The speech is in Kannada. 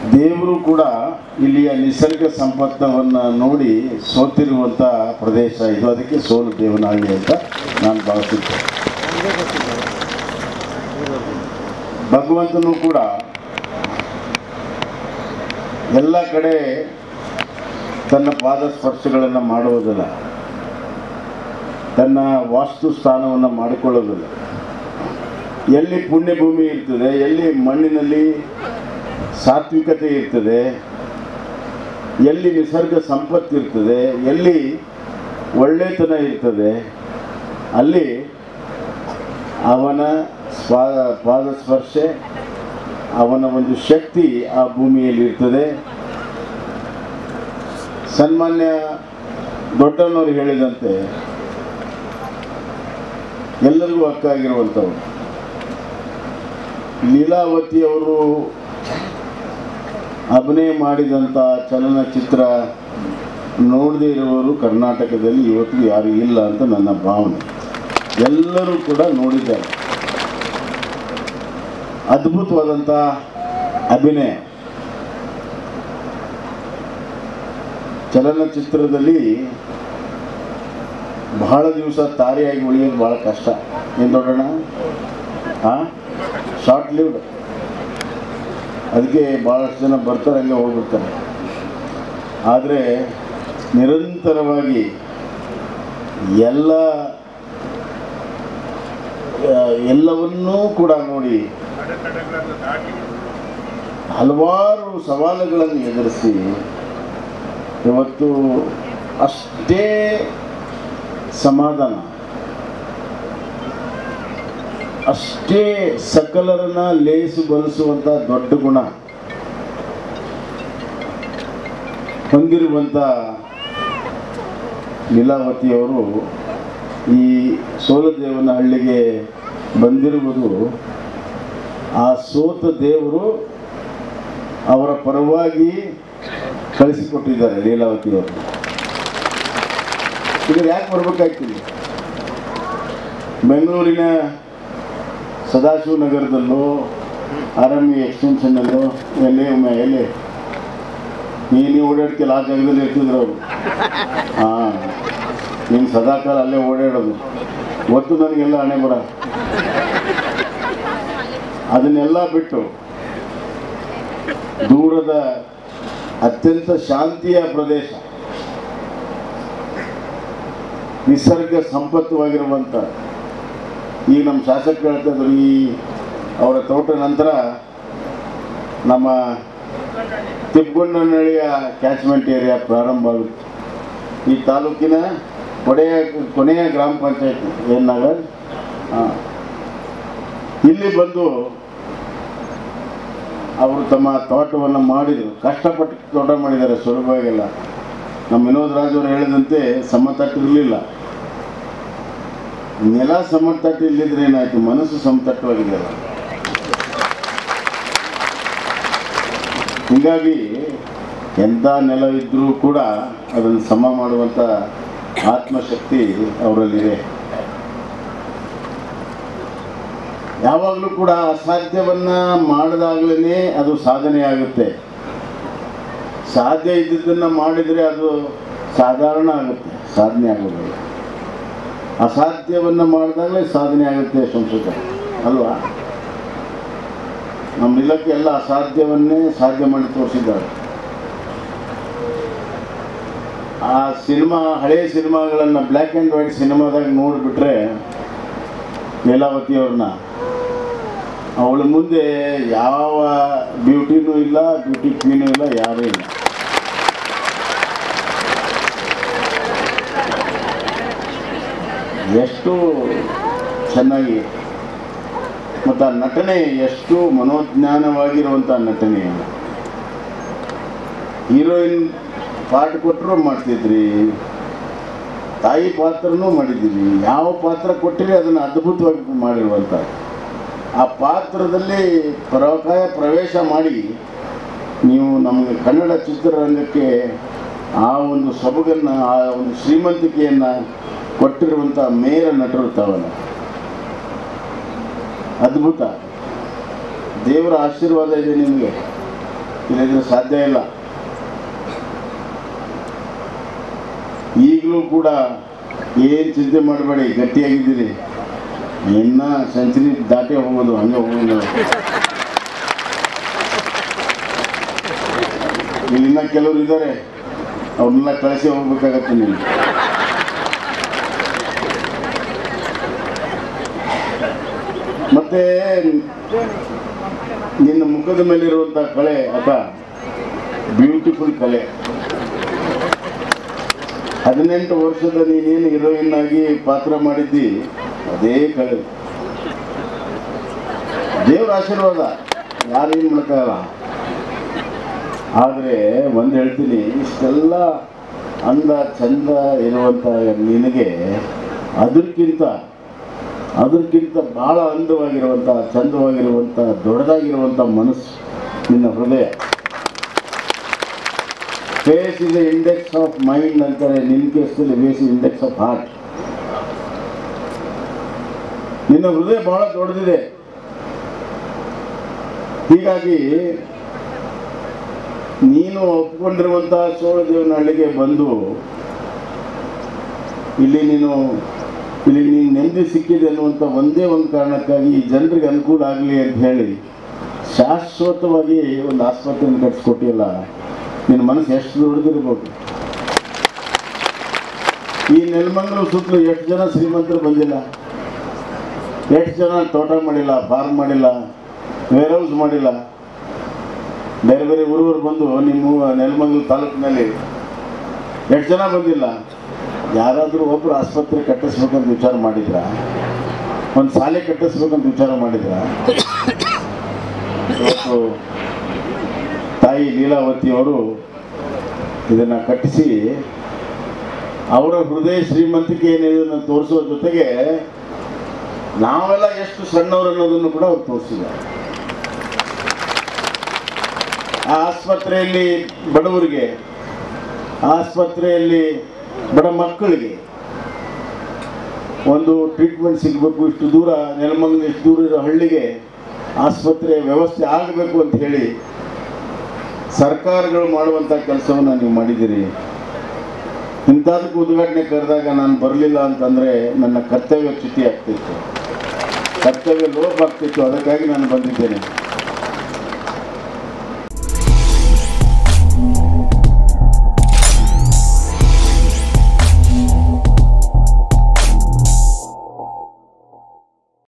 ದೇವರು ಕೂಡ ಇಲ್ಲಿಯ ನಿಸರ್ಗ ಸಂಪತ್ತವನ್ನು ನೋಡಿ ಸೋತಿರುವಂಥ ಪ್ರದೇಶ ಇದು ಅದಕ್ಕೆ ಸೋಲು ದೇವನಾಗಿ ಅಂತ ನಾನು ಭಾವಿಸುತ್ತೇನೆ ಭಗವಂತನು ಕೂಡ ಎಲ್ಲ ಕಡೆ ತನ್ನ ಪಾದ ಸ್ಪರ್ಶಗಳನ್ನು ಮಾಡುವುದಿಲ್ಲ ತನ್ನ ವಾಸ್ತು ಸ್ಥಾನವನ್ನು ಮಾಡಿಕೊಳ್ಳೋದಿಲ್ಲ ಎಲ್ಲಿ ಪುಣ್ಯಭೂಮಿ ಇರ್ತದೆ ಎಲ್ಲಿ ಮಣ್ಣಿನಲ್ಲಿ ಸಾತ್ವಿಕತೆ ಇರ್ತದೆ ಎಲ್ಲಿ ನಿಸರ್ಗ ಸಂಪತ್ತು ಇರ್ತದೆ ಎಲ್ಲಿ ಒಳ್ಳೆತನ ಇರ್ತದೆ ಅಲ್ಲಿ ಅವನ ಸ್ವಾ ಪಾದ ಸ್ಪರ್ಶೆ ಅವನ ಒಂದು ಶಕ್ತಿ ಆ ಭೂಮಿಯಲ್ಲಿ ಇರ್ತದೆ ಸನ್ಮಾನ್ಯ ದೊಡ್ಡನವರು ಹೇಳಿದಂತೆ ಎಲ್ಲರಿಗೂ ಹಕ್ಕಾಗಿರುವಂಥವ್ರು ಲೀಲಾವತಿಯವರು ಅಭಿನಯ ಮಾಡಿದಂಥ ಚಲನಚಿತ್ರ ನೋಡದೇ ಇರುವವರು ಕರ್ನಾಟಕದಲ್ಲಿ ಇವತ್ತು ಯಾರು ಇಲ್ಲ ಅಂತ ನನ್ನ ಭಾವನೆ ಎಲ್ಲರೂ ಕೂಡ ನೋಡಿದ್ದಾರೆ ಅದ್ಭುತವಾದಂಥ ಅಭಿನಯ ಚಲನಚಿತ್ರದಲ್ಲಿ ಬಹಳ ದಿವಸ ತಾರೆಯಾಗಿ ಉಳಿಯೋದು ಭಾಳ ಕಷ್ಟ ಏನು ದೊಡ್ಡಣ್ಣ ಹಾಂ ಶಾರ್ಟ್ ಲಿವ್ಡ್ ಅದಕ್ಕೆ ಭಾಳಷ್ಟು ಜನ ಬರ್ತಾರೆ ಹಂಗೆ ಹೋಗ್ಬಿಡ್ತಾರೆ ಆದರೆ ನಿರಂತರವಾಗಿ ಎಲ್ಲ ಆ, ಎಲ್ಲವನ್ನೂ ಕೂಡ ನೋಡಿ ಹಲವಾರು ಸವಾಲುಗಳನ್ನು ಎದುರಿಸಿ ಇವತ್ತು ಅಷ್ಟೇ ಸಮಾಧಾನ ಅಷ್ಟೇ ಸಕಲರನ್ನ ಲೇಸು ಬಲಿಸುವಂಥ ದೊಡ್ಡ ಗುಣ ಹೊಂದಿರುವಂಥ ಲೀಲಾವತಿಯವರು ಈ ಸೋಲದೇವನ ಹಳ್ಳಿಗೆ ಬಂದಿರುವುದು ಆ ಸೋತ ದೇವರು ಅವರ ಪರವಾಗಿ ಕಳಿಸಿಕೊಟ್ಟಿದ್ದಾರೆ ಲೀಲಾವತಿಯವರು ಇದ್ರ ಯಾಕೆ ಬರ್ಬೇಕಾಗ್ತಿಲ್ಲ ಬೆಂಗಳೂರಿನ ಸದಾಶಿವ ನಗರದಲ್ಲೋ ಆರ್ ಎಮ್ ಇ ಎಕ್ಸ್ಟೆನ್ಷನ್ನಲ್ಲೋ ಎಲ್ಲಿ ಒಮ್ಮೆ ಎಲ್ಲಿ ನೀನು ಓಡಾಡ್ತಿಲ್ಲ ಆ ಜಾಗದಲ್ಲಿ ಇರ್ತಿದ್ರು ಅವರು ಹಾಂ ನೀನು ಸದಾಕಾಲ ಅಲ್ಲೇ ಓಡಾಡೋದು ಒತ್ತು ನನಗೆಲ್ಲ ಹಣೆ ಬರ ಅದನ್ನೆಲ್ಲ ಬಿಟ್ಟು ದೂರದ ಅತ್ಯಂತ ಶಾಂತಿಯ ಪ್ರದೇಶ ನಿಸರ್ಗ ಸಂಪತ್ತವಾಗಿರುವಂಥ ಈಗ ನಮ್ಮ ಶಾಸಕರು ಹೇಳ್ತಾ ಇದ್ರು ಈ ಅವರ ತೋಟ ನಂತರ ನಮ್ಮ ತಿಪ್ಪಗೊಂಡನಹಳ್ಳಿಯ ಕ್ಯಾಚ್ಮೆಂಟ್ ಏರಿಯಾ ಪ್ರಾರಂಭ ಆಗುತ್ತೆ ಈ ತಾಲೂಕಿನ ಕೊನೆಯ ಕೊನೆಯ ಗ್ರಾಮ ಪಂಚಾಯತ್ ಏನಾಗ ಇಲ್ಲಿ ಬಂದು ಅವರು ತಮ್ಮ ತೋಟವನ್ನು ಮಾಡಿದರು ಕಷ್ಟಪಟ್ಟು ತೋಟ ಮಾಡಿದ್ದಾರೆ ಸುಲಭವಾಗಿಲ್ಲ ನಮ್ಮ ವಿನೋದ್ ರಾಜ್ ಅವರು ಹೇಳಿದಂತೆ ಸಮತಟ್ಟು ಇರಲಿಲ್ಲ ನೆಲ ಸಮತಟ್ಟು ಇಲ್ಲಿದ್ರೆ ಏನಾಯ್ತು ಮನಸ್ಸು ಸಮತಟ್ಟವಾಗಿದೆಯಲ್ಲ ಹೀಗಾಗಿ ಎಂಥ ನೆಲ ಇದ್ದರೂ ಕೂಡ ಅದನ್ನು ಸಮ ಮಾಡುವಂಥ ಆತ್ಮಶಕ್ತಿ ಅವರಲ್ಲಿದೆ ಯಾವಾಗಲೂ ಕೂಡ ಅಸಾಧ್ಯವನ್ನ ಮಾಡಿದಾಗಲೇ ಅದು ಸಾಧನೆ ಆಗುತ್ತೆ ಸಾಧ್ಯ ಇದ್ದಿದ್ದನ್ನು ಮಾಡಿದರೆ ಅದು ಸಾಧಾರಣ ಆಗುತ್ತೆ ಸಾಧನೆ ಆಗೋದಿಲ್ಲ ಅಸಾಧ್ಯವನ್ನ ಮಾಡಿದಾಗಲೇ ಸಾಧನೆ ಆಗುತ್ತೆ ಸಂಸ್ಕೃತ ಅಲ್ವಾ ನಮ್ಮ ಇಲಾಖೆ ಎಲ್ಲ ಅಸಾಧ್ಯವನ್ನೇ ಸಾಧ್ಯ ಮಾಡಿ ತೋರಿಸಿದ್ದಾರೆ ಆ ಸಿನಿಮಾ ಹಳೆಯ ಸಿನಿಮಾಗಳನ್ನು ಬ್ಲ್ಯಾಕ್ ಆ್ಯಂಡ್ ವೈಟ್ ಸಿನಿಮಾದಾಗ ನೋಡಿಬಿಟ್ರೆ ಲೀಲಾವತಿಯವ್ರನ್ನ ಅವಳ ಮುಂದೆ ಯಾವ ಬ್ಯೂಟಿನೂ ಇಲ್ಲ ಬ್ಯೂಟಿ ಕ್ವೀನೂ ಇಲ್ಲ ಯಾರೂ ಇಲ್ಲ ಎಷ್ಟು ಚೆನ್ನಾಗಿ ಮತ್ತು ಆ ನಟನೆ ಎಷ್ಟು ಮನೋಜ್ಞಾನವಾಗಿರುವಂಥ ನಟನೆ ಹೀರೋಯಿನ್ ಪಾಠ ಕೊಟ್ಟರು ಮಾಡ್ತಿದ್ರಿ ತಾಯಿ ಪಾತ್ರನೂ ಮಾಡಿದ್ದೀವಿ ಯಾವ ಪಾತ್ರ ಕೊಟ್ಟಿರಿ ಅದನ್ನು ಅದ್ಭುತವಾಗಿ ಮಾಡಿರುವಂಥ ಆ ಪಾತ್ರದಲ್ಲಿ ಪ್ರಕಾಯ ಪ್ರವೇಶ ಮಾಡಿ ನೀವು ನಮಗೆ ಕನ್ನಡ ಚಿತ್ರರಂಗಕ್ಕೆ ಆ ಒಂದು ಸೊಬಗನ್ನು ಆ ಒಂದು ಶ್ರೀಮಂತಿಕೆಯನ್ನು ಕೊಟ್ಟಿರುವಂಥ ಮೇರ ನಟರು ತಾವಲ್ಲ ಅದ್ಭುತ ದೇವರ ಆಶೀರ್ವಾದ ಇದೆ ನಿಮಗೆ ಇಲ್ಲದ್ರೆ ಸಾಧ್ಯ ಇಲ್ಲ ಈಗಲೂ ಕೂಡ ಏನು ಚಿಂತೆ ಮಾಡಬೇಡಿ ಗಟ್ಟಿಯಾಗಿದ್ದೀರಿ ಇನ್ನ ಸೆಂಚುರಿ ದಾಟಿ ಹೋಗೋದು ಹಂಗೆ ಹೋಗೋದು ಇಲ್ಲಿನ್ನ ಕೆಲವರು ಇದ್ದಾರೆ ಅವ್ರನ್ನೆಲ್ಲ ಕಳಿಸಿ ಹೋಗ್ಬೇಕಾಗತ್ತೆ ನೀವು ಮತ್ತೆ ನಿನ್ನ ಮುಖದ ಮೇಲಿರುವಂಥ ಕಳೆ ಅಪ್ಪ ಬ್ಯೂಟಿಫುಲ್ ಕಲೆ ಹದಿನೆಂಟು ವರ್ಷದ ನೀನೇನು ಹೀರೋಯಿನ್ ಆಗಿ ಪಾತ್ರ ಮಾಡಿದ್ದಿ ಅದೇ ಕಳೆ ದೇವ್ರ ಆಶೀರ್ವಾದ ಯಾರೇನು ಮಾಡ್ತಾರಲ್ಲ ಆದರೆ ಒಂದು ಹೇಳ್ತೀನಿ ಇಷ್ಟೆಲ್ಲ ಅಂದ ಚಂದ ಇರುವಂಥ ನಿನಗೆ ಅದಕ್ಕಿಂತ ಅದಕ್ಕಿಂತ ಭಾಳ ಅಂದವಾಗಿರುವಂಥ ಚಂದವಾಗಿರುವಂಥ ದೊಡ್ಡದಾಗಿರುವಂಥ ಮನಸ್ಸು ನಿನ್ನ ಹೃದಯ face is index of mind ಅಂತಾರೆ ನಿನ್ನ ಕೇಸಲ್ಲಿ ಫೇಸ್ ಇಂಡೆಕ್ಸ್ ಆಫ್ ಹಾರ್ಟ್ ನಿನ್ನ ಹೃದಯ ಬಹಳ ದೊಡ್ಡದಿದೆ ಹೀಗಾಗಿ ನೀನು ಒಪ್ಕೊಂಡಿರುವಂಥ ಸೋಳದೇವನಹಳ್ಳಿಗೆ ಬಂದು ಇಲ್ಲಿ ನೀನು ಇಲ್ಲಿ ನೀನು ನೆಮ್ಮದಿ ಸಿಕ್ಕಿದೆ ಅನ್ನುವಂಥ ಒಂದೇ ಒಂದು ಕಾರಣಕ್ಕಾಗಿ ಈ ಜನರಿಗೆ ಅನುಕೂಲ ಆಗಲಿ ಅಂತ ಹೇಳಿ ಶಾಶ್ವತವಾಗಿ ಒಂದು ಆಸ್ಪತ್ರೆಯನ್ನು ಕಟ್ಸ್ಕೊಟ್ಟಿಲ್ಲ ನಿನ್ನ ಮನಸ್ಸು ಎಷ್ಟು ದೊಡ್ಡದಿರ್ಬೋದು ಈ ನೆಲಮಂಗಲ ಸುತ್ತಲೂ ಎಷ್ಟು ಜನ ಶ್ರೀಮಂತರು ಬಂದಿಲ್ಲ ಎಷ್ಟು ಜನ ತೋಟ ಮಾಡಿಲ್ಲ ಫಾರ್ಮ್ ಮಾಡಿಲ್ಲ ವೇರ್ ಹೌಸ್ ಮಾಡಿಲ್ಲ ಬೇರೆ ಬೇರೆ ಊರವರು ಬಂದು ನಿಮ್ಮ ನೆಲಮಂಗಲ ತಾಲೂಕಿನಲ್ಲಿ ಎಷ್ಟು ಜನ ಬಂದಿಲ್ಲ ಯಾರಾದರೂ ಒಬ್ಬರು ಆಸ್ಪತ್ರೆ ಕಟ್ಟಿಸ್ಬೇಕಂತ ವಿಚಾರ ಮಾಡಿದ್ರ ಒಂದು ಶಾಲೆ ಕಟ್ಟಿಸ್ಬೇಕಂತ ವಿಚಾರ ಮಾಡಿದ್ರ ಇವತ್ತು ತಾಯಿ ಲೀಲಾವತಿ ಅವರು ಇದನ್ನು ಕಟ್ಟಿಸಿ ಅವರ ಹೃದಯ ಶ್ರೀಮಂತಿಕೆ ಏನಿದೆ ಅದನ್ನು ತೋರಿಸುವ ಜೊತೆಗೆ ನಾವೆಲ್ಲ ಎಷ್ಟು ಸಣ್ಣವರು ಅನ್ನೋದನ್ನು ಕೂಡ ಅವ್ರು ತೋರಿಸಿದ್ದಾರೆ ಆ ಆಸ್ಪತ್ರೆಯಲ್ಲಿ ಬಡವರಿಗೆ ಆಸ್ಪತ್ರೆಯಲ್ಲಿ ಬಡ ಮಕ್ಕಳಿಗೆ ಒಂದು ಟ್ರೀಟ್ಮೆಂಟ್ ಸಿಗಬೇಕು ಇಷ್ಟು ದೂರ ನೆಲಮಂಗಲ ಇಷ್ಟು ದೂರ ಇರೋ ಹಳ್ಳಿಗೆ ಆಸ್ಪತ್ರೆ ವ್ಯವಸ್ಥೆ ಆಗಬೇಕು ಅಂತ ಹೇಳಿ ಸರ್ಕಾರಗಳು ಮಾಡುವಂಥ ಕೆಲಸವನ್ನು ನೀವು ಮಾಡಿದ್ದೀರಿ ಇಂಥದಕ್ಕೆ ಉದ್ಘಾಟನೆ ಕರೆದಾಗ ನಾನು ಬರಲಿಲ್ಲ ಅಂತಂದರೆ ನನ್ನ ಕರ್ತವ್ಯ ಚ್ಯುತಿ ಆಗ್ತಿತ್ತು ಕರ್ತವ್ಯ ಲೋಪ ಆಗ್ತಿತ್ತು ಅದಕ್ಕಾಗಿ ನಾನು ಬಂದಿದ್ದೇನೆ